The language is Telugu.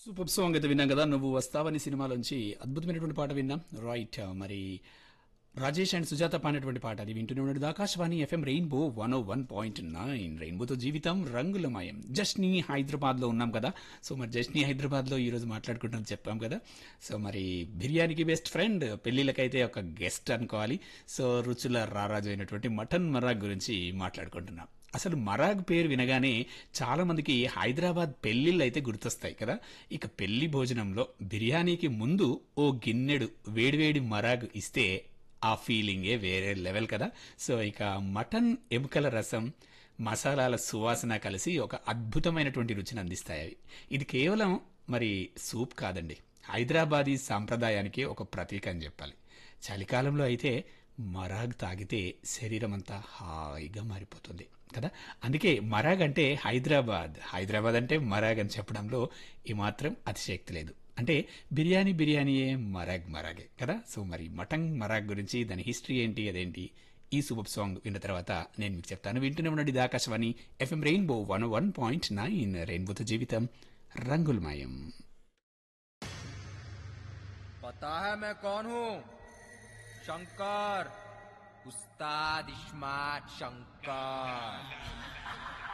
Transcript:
సూపర్ సాంగ్ అయితే విన్నాం కదా నువ్వు వస్తావని సినిమాలోంచి అద్భుతమైనటువంటి పాట విన్నాం రైట్ మరి రాజేష్ అండ్ సుజాత పాడినటువంటి పాట అది వింటూనే ఉండదు Akashvani FM rainbow one O one point nine రెయిన్బోతో జీవితం రంగులమయం జస్ట్ని హైదరాబాద్ లో ఉన్నాం కదా సో మరి జస్ట్ని హైదరాబాద్ లో ఈ రోజు మాట్లాడుకుంటాం చెప్పాం కదా సో మరి బిర్యానీకి బెస్ట్ ఫ్రెండ్ పెళ్లిళ్ళకైతే ఒక గెస్ట్ అనుకోవాలి సో రుచుల రారాజు అయినటువంటి మటన్ మరాగ్ గురించి మాట్లాడుకుంటున్నాం అసలు మరాగ్ పేరు వినగానే చాలా మందికి హైదరాబాద్ పెళ్లిళ్ళు అయితే గుర్తొస్తాయి కదా ఇక పెళ్లి భోజనంలో బిర్యానీకి ముందు ఓ గిన్నెడు వేడివేడి మరాగ్ ఇస్తే ఆ ఫీలింగే వేరే లెవెల్ కదా సో ఇక మటన్ ఎముకల రసం మసాలాల సువాసన కలిసి ఒక అద్భుతమైనటువంటి రుచిని అందిస్తాయి అవి ఇది కేవలం మరి సూప్ కాదండి హైదరాబాదీ సాంప్రదాయానికి ఒక ప్రతీక అని చెప్పాలి చలికాలంలో అయితే మరాగ్ తాగితే శరీరం అంతా హాయిగా మారిపోతుంది కదా అందుకే మరాగ్ అంటే హైదరాబాద్ హైదరాబాద్ అంటే మరాగ్ అని చెప్పడంలో ఏమాత్రం అతిశయక్తి లేదు అంటే బిర్యానీ బిర్యానీయే మరాగ్ మరాగే కదా సో మరి మటన్ మరాగ్ గురించి దాని హిస్టరీ ఏంటి అదేంటి ఈ సూపర్ సాంగ్ విన్న తర్వాత నేను మీకు చెప్తాను వింటూనే ఉండండి ఇది Akashvani FM rainbow one one point nine రెయిన్బోతో జీవితం రంగులమయం पता है मैं कौन हूँ शंकर उस्ताद इस्मार्ट शंकर